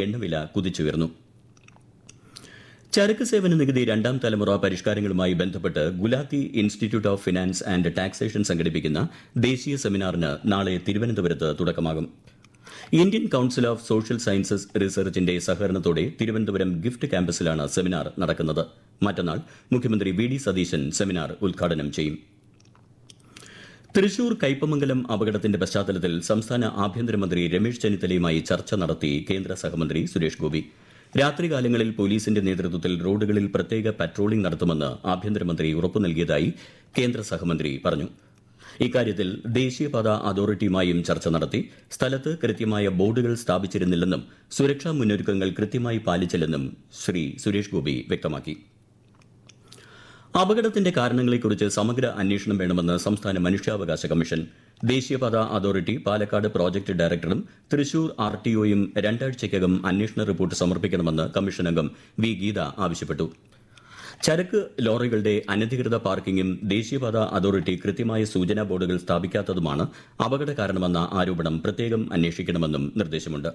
എണ്ണവില കുതിച്ചുയർന്നു ചരക്ക് സേവന നികുതി രണ്ടാം തലമുറ പരിഷ്കാരങ്ങളുമായി ബന്ധപ്പെട്ട് Gulati institute of finance and taxation സംഘടിപ്പിക്കുന്ന ദേശീയ സെമിനാറിന് നാളെ തിരുവനന്തപുരത്ത് തുടക്കമാകും Indian council of social sciences റിസർച്ചിന്റെ സഹകരണത്തോടെ തിരുവനന്തപുരം ഗിഫ്റ്റ് ക്യാമ്പസിലാണ് സെമിനാർ നടക്കുന്നത് മറ്റന്നാൾ മുഖ്യമന്ത്രി വി ഡി സതീശൻ സെമിനാർ ഉദ്ഘാടനം ചെയ്യും തൃശൂർ കയ്പമംഗലം അപകടത്തിന്റെ പശ്ചാത്തലത്തിൽ സംസ്ഥാന ആഭ്യന്തരമന്ത്രി രമേശ് ചെന്നിത്തലയുമായി ചർച്ച നടത്തി കേന്ദ്ര സഹമന്ത്രി സുരേഷ് ഗോപി രാത്രികാലങ്ങളിൽ പോലീസിന്റെ നേതൃത്വത്തിൽ റോഡുകളിൽ പ്രത്യേക പട്രോളിംഗ് നടത്തുമെന്ന് ആഭ്യന്തരമന്ത്രി ഉറപ്പു നൽകിയതായി കേന്ദ്ര സഹമന്ത്രി പറഞ്ഞു ഇക്കാര്യത്തിൽ ദേശീയപാത അതോറിറ്റിയുമായും ചർച്ച നടത്തി സ്ഥലത്ത് കൃത്യമായ ബോർഡുകൾ സ്ഥാപിച്ചിരുന്നില്ലെന്നും സുരക്ഷാ മുന്നൊരുക്കങ്ങൾ കൃത്യമായി പാലിച്ചില്ലെന്നും ശ്രീ സുരേഷ് ഗോപി വ്യക്തമാക്കി അപകടത്തിന്റെ കാരണങ്ങളെക്കുറിച്ച് സമഗ്ര അന്വേഷണം വേണമെന്ന് സംസ്ഥാന മനുഷ്യാവകാശ കമ്മീഷൻ ദേശീയപാത അതോറിറ്റി പാലക്കാട് പ്രോജക്ട് ഡയറക്ടറും തൃശൂർ ആർ ടി ഒയും രണ്ടാഴ്ചയ്ക്കകം അന്വേഷണ റിപ്പോർട്ട് സമർപ്പിക്കണമെന്ന് കമ്മീഷൻ അംഗം വി ഗീത ആവശ്യപ്പെട്ടു ചരക്ക് ലോറികളുടെ അനധികൃത പാർക്കിംഗും ദേശീയപാത അതോറിറ്റി കൃത്യമായ സൂചനാ ബോർഡുകൾ സ്ഥാപിക്കാത്തതുമാണ് അപകട കാരണമെന്ന ആരോപണം പ്രത്യേകം അന്വേഷിക്കണമെന്നും നിർദ്ദേശമുണ്ട്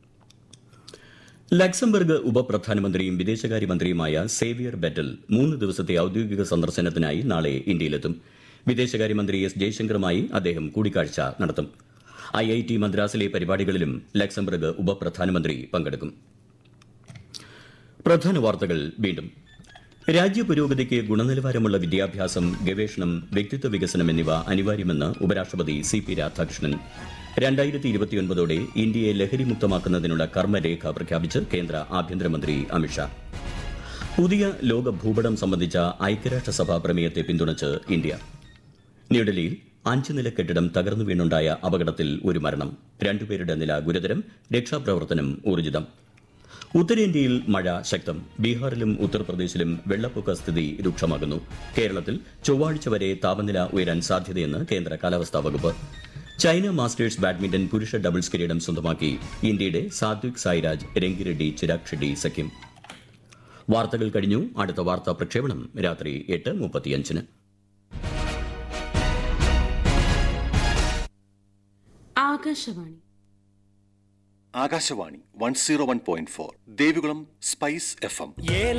ലക്സംബർഗ് ഉപപ്രധാനമന്ത്രിയും വിദേശകാര്യമന്ത്രിയുമായ സേവിയർ ബെറ്റൽ മൂന്ന് ദിവസത്തെ ഔദ്യോഗിക സന്ദർശനത്തിനായി നാളെ ഇന്ത്യയിലെത്തും വിദേശകാര്യമന്ത്രി എസ് ജയശങ്കറുമായി അദ്ദേഹം കൂടിക്കാഴ്ച നടത്തും ഐ ഐ ടി മദ്രാസിലെ പരിപാടികളിലും ലക്സംബർഗ് ഉപപ്രധാനമന്ത്രി പങ്കെടുക്കും പ്രധാന വാർത്തകൾ വീണ്ടും രാജ്യപുരോഗതിക്ക് ഗുണനിലവാരമുള്ള വിദ്യാഭ്യാസം ഗവേഷണം വ്യക്തിത്വ വികസനം എന്നിവ അനിവാര്യമെന്ന് ഉപരാഷ്ട്രപതി സി പി രാധാകൃഷ്ണൻ രണ്ടായിരത്തി ഇരുപത്തിയൊൻപതോടെ ഇന്ത്യയെ ലഹരിമുക്തമാക്കുന്നതിനുള്ള കർമ്മരേഖ പ്രഖ്യാപിച്ച് കേന്ദ്ര ആഭ്യന്തരമന്ത്രി അമിത്ഷാ പുതിയ ലോക ഭൂപടം സംബന്ധിച്ച ഐക്യരാഷ്ട്രസഭാ പ്രമേയത്തെ പിന്തുണച്ച് ഇന്ത്യ ന്യൂഡൽഹിയിൽ അഞ്ച് നില കെട്ടിടം തകർന്നു വീണുണ്ടായ അപകടത്തിൽ ഒരു മരണം രണ്ടുപേരുടെ നില ഗുരുതരം രക്ഷാപ്രവർത്തനം ഊർജിതം ഉത്തരേന്ത്യയിൽ മഴ ശക്തം ബീഹാറിലും ഉത്തർപ്രദേശിലും വെള്ളപ്പൊക്ക സ്ഥിതി രൂക്ഷമാകുന്നു കേരളത്തിൽ ചൊവ്വാഴ്ച വരെ താപനില ഉയരാൻ സാധ്യതയെന്ന് കേന്ദ്ര കാലാവസ്ഥാ വകുപ്പ് ചൈന മാസ്റ്റേഴ്സ് ബാഡ്മിന്റൺ പുരുഷ ഡബിൾസ് കിരീടം സ്വന്തമാക്കി ഇന്ത്യയുടെ സാത്വിക് സായിരാജ് രംഗിറെഡ്ഡി ചിരാഗ് ഷെഡ്ഡി സഖ്യം വാർത്തകൾ കഴിഞ്ഞു അടുത്ത വാർത്താ പ്രക്ഷേപണം രാത്രി എട്ട് മുപ്പത്തിയഞ്ചിന് Akashvani Akashvani one zero one point four Devikulam spice F M